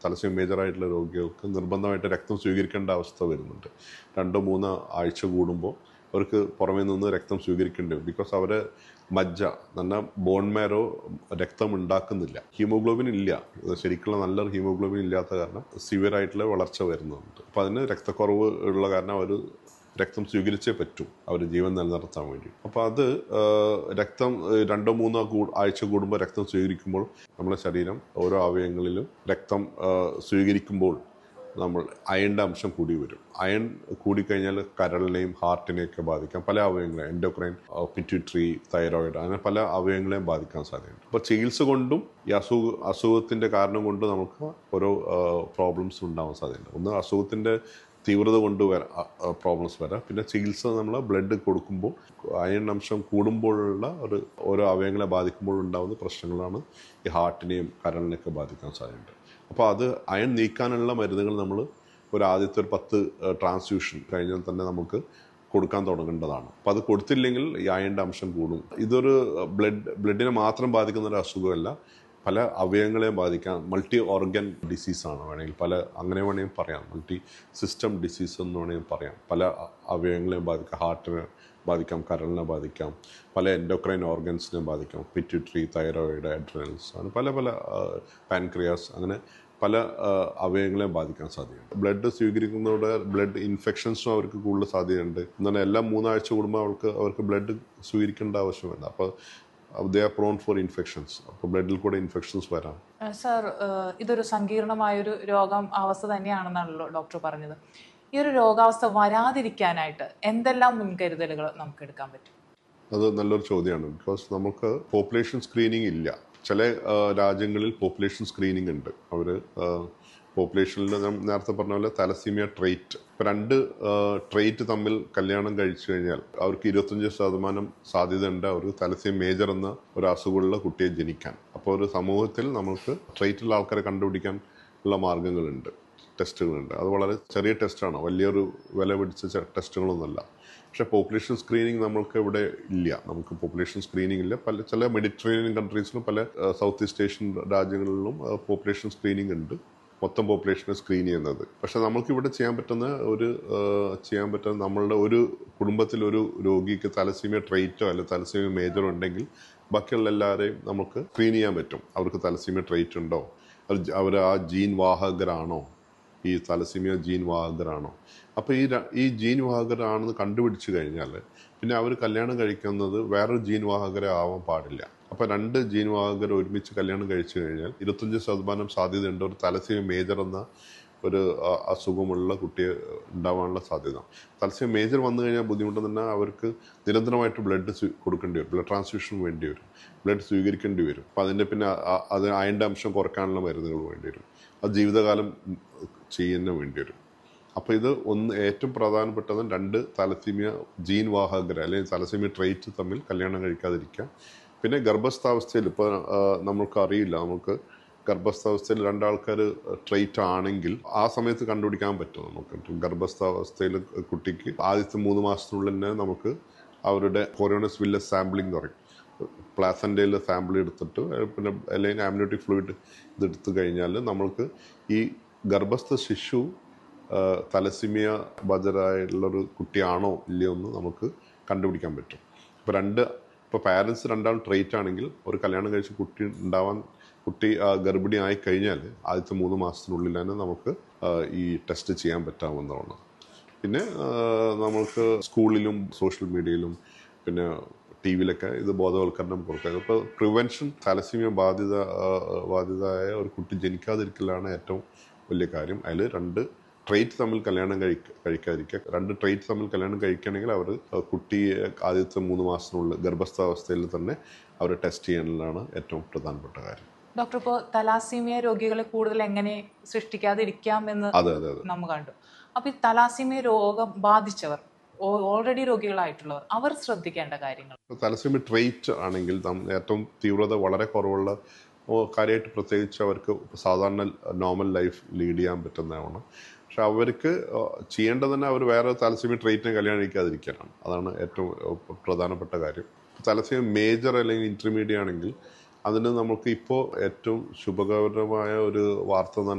തലസ്യം മേജറായിട്ടുള്ള രോഗികൾക്ക് നിർബന്ധമായിട്ട് രക്തം സ്വീകരിക്കേണ്ട അവസ്ഥ വരുന്നുണ്ട് രണ്ടോ മൂന്നോ ആഴ്ച കൂടുമ്പോൾ അവർക്ക് പുറമേ നിന്ന് രക്തം സ്വീകരിക്കേണ്ടി വരും ബിക്കോസ് അവർ മജ്ജ നല്ല ബോൺ മാരോ രക്തം ഉണ്ടാക്കുന്നില്ല ഹീമോഗ്ലോബിൻ ഇല്ല ശരിക്കുള്ള നല്ല ഹീമോഗ്ലോബിൻ ഇല്ലാത്ത കാരണം സിവിയർ ആയിട്ടുള്ള വളർച്ച വരുന്നുണ്ട് അപ്പോൾ അതിന് രക്തക്കുറവ് ഉള്ള കാരണം അവർ രക്തം സ്വീകരിച്ചേ പറ്റൂ അവർ ജീവൻ നിലനിർത്താൻ വേണ്ടി അപ്പോൾ അത് ആ, രക്തം ആ, രണ്ടോ മൂന്നോ കൂ ആഴ്ച കൂടുമ്പോൾ രക്തം സ്വീകരിക്കുമ്പോൾ നമ്മുടെ ശരീരം ഓരോ അവയവങ്ങളിലും രക്തം ആ, സ്വീകരിക്കുമ്പോൾ നമ്മൾ അയണിൻ്റെ അംശം കൂടി വരും അയൺ കൂടിക്കഴിഞ്ഞാൽ കരളിനെയും ഹാർട്ടിനെയൊക്കെ ബാധിക്കാം പല അവയവങ്ങളെയും എൻഡോക്രൈൻ പിറ്റ്യൂട്ടറി തൈറോയിഡ് അങ്ങനെ പല അവയവങ്ങളെയും ബാധിക്കാൻ സാധ്യതയുണ്ട് അപ്പോൾ ചികിത്സ കൊണ്ടും ഈ അസുഖ അസുഖത്തിൻ്റെ കാരണം കൊണ്ട് നമുക്ക് ഓരോ പ്രോബ്ലംസ് ഉണ്ടാവാൻ സാധ്യതയുണ്ട് ഒന്ന് അസുഖത്തിൻ്റെ തീവ്രത കൊണ്ട് വരാം പ്രോബ്ലംസ് വരാം പിന്നെ ചികിത്സ നമ്മൾ ബ്ലഡ് കൊടുക്കുമ്പോൾ അയൺ അംശം കൂടുമ്പോഴുള്ള ഒരു ഓരോ അവയവങ്ങളെ ബാധിക്കുമ്പോൾ ഉണ്ടാകുന്ന പ്രശ്നങ്ങളാണ് ഈ ഹാർട്ടിനെയും കരളിനെയൊക്കെ ബാധിക്കാൻ സാധ്യതയുണ്ട് അപ്പോൾ അത് അയൺ നീക്കാനുള്ള മരുന്നുകൾ നമ്മൾ ഒരു ആദ്യത്തെ ഒരു പത്ത് ട്രാൻസ്ഫ്യൂഷൻ കഴിഞ്ഞാൽ തന്നെ നമുക്ക് കൊടുക്കാൻ തുടങ്ങേണ്ടതാണ് അപ്പോൾ അത് കൊടുത്തില്ലെങ്കിൽ ഈ അയണിൻ്റെ അംശം കൂടും ഇതൊരു ബ്ലഡ് ബ്ലഡിനെ മാത്രം ബാധിക്കുന്ന ഒരു അസുഖമല്ല പല അവയവങ്ങളെയും ബാധിക്കാം മൾട്ടി ഓർഗൻ ഡിസീസാണ് വേണമെങ്കിൽ പല അങ്ങനെ വേണമെങ്കിൽ പറയാം മൾട്ടി സിസ്റ്റം ഡിസീസ് എന്ന് വേണമെങ്കിൽ പറയാം പല അ- അവയവങ്ങളെയും ബാധിക്കാം ഹാർട്ടിനെ ബാധിക്കാം കരളിനെ ബാധിക്കാം പല എൻഡോക്രൈൻ ഓർഗൻസിനെ ബാധിക്കാം പിറ്റ്യൂട്ടറി തൈറോയിഡ് അഡ്രനൽസ് അങ്ങനെ പല പല പാൻക്രിയാസ് അങ്ങനെ പല ആ, അവയവങ്ങളെയും ബാധിക്കാൻ സാധ്യതയുണ്ട് ബ്ലഡ് സ്വീകരിക്കുന്നതോടെ ബ്ലഡ് ഇൻഫെക്ഷൻസും അവർക്ക് കൂടുതൽ സാധ്യതയുണ്ട് എന്നാൽ എല്ലാ മൂന്നാഴ്ച കൂടുമ്പോൾ അവർക്ക് അവർക്ക് ബ്ലഡ് സ്വീകരിക്കേണ്ട ആവശ്യമില്ല അപ്പോൾ they are prone for infections അപ്പോൾ ബ്ലഡിൽ കൂടെ ഇൻഫെക്ഷൻസ് വരാം സർ ഇതൊരു സങ്കീർണമായൊരു രോഗം അവസ്ഥ തന്നെയാണെന്നാണല്ലോ ഡോക്ടർ പറഞ്ഞത് ഈ ഒരു രോഗാവസ്ഥ വരാതിരിക്കാനായിട്ട് എന്തെല്ലാം മുൻകരുതലുകൾ നമുക്ക് എടുക്കാൻ പറ്റും അത് നല്ലൊരു ചോദ്യമാണ് ബിക്കോസ് നമുക്ക് പോപ്പുലേഷൻ സ്ക്രീനിങ് ഇല്ല ചില ആ, രാജ്യങ്ങളിൽ പോപ്പുലേഷൻ സ്ക്രീനിങ് ഉണ്ട് അവർ പോപ്പുലേഷനിൽ ഞാൻ നേരത്തെ പറഞ്ഞ പോലെ തലസീമിയ ട്രേറ്റ് ഇപ്പം രണ്ട് ട്രേറ്റ് തമ്മിൽ കല്യാണം കഴിച്ചു കഴിഞ്ഞാൽ അവർക്ക് ഇരുപത്തഞ്ച് ശതമാനം സാധ്യതയുണ്ട് അവർക്ക് തലസീം മേജർ എന്ന ഒരു അസുഖമുള്ള കുട്ടിയെ ജനിക്കാൻ അപ്പോൾ ഒരു സമൂഹത്തിൽ നമുക്ക് ട്രേറ്റുള്ള ആൾക്കാരെ കണ്ടുപിടിക്കാൻ ഉള്ള മാർഗങ്ങളുണ്ട് ടെസ്റ്റുകളുണ്ട് അത് വളരെ ചെറിയ ടെസ്റ്റാണ് വലിയൊരു വില പിടിച്ച ചെ- ടെസ്റ്റുകളൊന്നുമല്ല പക്ഷേ പോപ്പുലേഷൻ സ്ക്രീനിങ് നമ്മൾക്ക് ഇവിടെ ഇല്ല നമുക്ക് പോപ്പുലേഷൻ സ്ക്രീനിങ് ഇല്ല പല ചില മെഡിറ്ററേനിയൻ കൺട്രീസിലും പല സൗത്ത് ഈസ്റ്റ് ഏഷ്യൻ രാജ്യങ്ങളിലും പോപ്പുലേഷൻ സ്ക്രീനിങ് ഉണ്ട് മൊത്തം പോപ്പുലേഷനെ സ്ക്രീൻ ചെയ്യുന്നത് പക്ഷെ നമുക്ക് ഇവിടെ ചെയ്യാൻ പറ്റുന്ന ഒരു ആ, ചെയ്യാൻ പറ്റുന്ന നമ്മളുടെ ഒരു കുടുംബത്തിൽ ഒരു രോഗിക്ക് തലസീമിയ ട്രേറ്റോ അല്ലെങ്കിൽ തലസീമിയ മേജറോ ഉണ്ടെങ്കിൽ ബാക്കിയുള്ള എല്ലാവരെയും നമുക്ക് സ്ക്രീൻ ചെയ്യാൻ പറ്റും അവർക്ക് തലസീമിയ ട്രേറ്റ് ഉണ്ടോ അവർ ആ ജീൻ വാഹകരാണോ ഈ തലസീമിയ ജീൻ വാഹകരാണോ അപ്പോൾ ഈ ര- ഈ ജീൻ വാഹകരാണെന്ന് കണ്ടുപിടിച്ചു കഴിഞ്ഞാൽ പിന്നെ അവർ കല്യാണം കഴിക്കുന്നത് വേറൊരു ജീൻ വാഹകരെ ആവാൻ പാടില്ല അപ്പോൾ രണ്ട് ജീൻ വാഹകർ ഒരുമിച്ച് കല്യാണം കഴിച്ചു കഴിഞ്ഞാൽ ഇരുപത്തഞ്ച് ശതമാനം സാധ്യതയുണ്ട് ഒരു തലസീമിയ മേജർ എന്ന ഒരു അ- അസുഖമുള്ള കുട്ടിയെ ഉണ്ടാവാനുള്ള സാധ്യത തലസീമിയ മേജർ വന്നു കഴിഞ്ഞാൽ ബുദ്ധിമുട്ട് തന്നെ അവർക്ക് നിരന്തരമായിട്ട് ബ്ലഡ് കൊടുക്കേണ്ടി വരും ബ്ലഡ് ട്രാൻസ്ഫ്യൂഷൻ വേണ്ടി വരും ബ്ലഡ് സ്വീകരിക്കേണ്ടി വരും അപ്പോൾ അതിൻ്റെ പിന്നെ അ- അത് അയൻ്റെ അംശം കുറയ്ക്കാനുള്ള മരുന്നുകൾ വേണ്ടി വരും അത് ജീവിതകാലം ചെയ്യുന്ന വേണ്ടി വരും അപ്പോൾ ഇത് ഒന്ന് ഏറ്റവും പ്രധാനപ്പെട്ടത് രണ്ട് തലസീമിയ ജീൻ വാഹകർ അല്ലെങ്കിൽ തലസീമിയ ട്രേറ്റ് തമ്മിൽ കല്യാണം കഴിക്കാതിരിക്കുക പിന്നെ ഗർഭസ്ഥാവസ്ഥയിൽ ഇപ്പോൾ നമുക്ക് അറിയില്ല നമുക്ക് ഗർഭസ്ഥാവസ്ഥയിൽ രണ്ടാൾക്കാർ ട്രേറ്റ് ആണെങ്കിൽ ആ സമയത്ത് കണ്ടുപിടിക്കാൻ പറ്റും നമുക്ക് ഗർഭസ്ഥാവസ്ഥയിൽ കുട്ടിക്ക് ആദ്യത്തെ മൂന്ന് മാസത്തിനുള്ളിൽ തന്നെ നമുക്ക് അവരുടെ കൊറോണസ് വില്ലസ് സാമ്പിളിംഗ് പറയും പ്ലാസൻ്റയിൽ സാമ്പിൾ എടുത്തിട്ട് പിന്നെ അല്ലെങ്കിൽ ആംനിയോട്ടിക് ഫ്ലൂയിഡ് ഇതെടുത്തു കഴിഞ്ഞാൽ നമ്മൾക്ക് ഈ ഗർഭസ്ഥ ശിശു ആ, തലസിമിയ ബജറായുള്ളൊരു കുട്ടിയാണോ ഇല്ലയോ എന്ന് നമുക്ക് കണ്ടുപിടിക്കാൻ പറ്റും ഇപ്പോൾ രണ്ട് ഇപ്പോൾ പാരൻസ് രണ്ടാളും ട്രേറ്റ് ആണെങ്കിൽ ഒരു കല്യാണം കഴിച്ച് കുട്ടി ഉണ്ടാവാൻ കുട്ടി ആ, ഗർഭിണി ആയി കഴിഞ്ഞാൽ ആദ്യത്തെ മൂന്ന് മാസത്തിനുള്ളിൽ തന്നെ നമുക്ക് ആ, ഈ ടെസ്റ്റ് ചെയ്യാൻ പറ്റാവുന്നതാണ് പിന്നെ ആ, നമ്മൾക്ക് സ്കൂളിലും സോഷ്യൽ മീഡിയയിലും പിന്നെ ടി വിയിലൊക്കെ ഇത് ബോധവൽക്കരണം കൊടുക്കുക ഇപ്പോൾ പ്രിവെൻഷൻ തലസീമിയ ബാധിത ആ, ബാധിതയായ ഒരു കുട്ടി ജനിക്കാതിരിക്കലാണ് ഏറ്റവും വലിയ കാര്യം അതിൽ രണ്ട് ട്രേറ്റ് തമ്മിൽ കല്യാണം കഴിക്ക കഴിക്കാതിരിക്കുക രണ്ട് ട്രേറ്റ് തമ്മിൽ കല്യാണം കഴിക്കുകയാണെങ്കിൽ അവർ കുട്ടിയെ ആദ്യത്തെ മൂന്ന് മാസത്തിനുള്ളിൽ ഗർഭസ്ഥാവസ്ഥയിൽ തന്നെ അവർ ടെസ്റ്റ് ചെയ്യാനുള്ളതാണ് ഏറ്റവും പ്രധാനപ്പെട്ട കാര്യം ഡോക്ടർ ഇപ്പോൾ തലാസീമിയ രോഗികളെ കൂടുതൽ എങ്ങനെ സൃഷ്ടിക്കാതിരിക്കാം എന്ന് അതെ അതെ അതെ നമ്മൾ കണ്ടു അപ്പൊ ഈ തലാസീമിയ രോഗം ബാധിച്ചവർ ഓൾറെഡി രോഗികളായിട്ടുള്ളവർ അവർ ശ്രദ്ധിക്കേണ്ട കാര്യങ്ങൾ തലസ്സീമി ട്രേറ്റ് ആണെങ്കിൽ നം- ഏറ്റവും തീവ്രത വളരെ കുറവുള്ള ഓ, കാര്യമായിട്ട് പ്രത്യേകിച്ച് അവർക്ക് സാധാരണ നോർമൽ ലൈഫ് ലീഡ് ചെയ്യാൻ പറ്റുന്നതാണ് പക്ഷെ അവർക്ക് ആ, ചെയ്യേണ്ടത് തന്നെ അവർ വേറെ തലസ്സീമി ട്രേറ്റിനെ കല്യാണം കഴിക്കാതിരിക്കാനാണ് അതാണ് ഏറ്റവും ആ, പ്രധാനപ്പെട്ട കാര്യം തലസ്സീമി മേജർ അല്ലെങ്കിൽ ഇന്റർമീഡിയറ്റ് ആണെങ്കിൽ അതിന് നമുക്ക് ഇപ്പോൾ ഏറ്റവും ശുഭകരമായ ഒരു വാർത്ത എന്ന്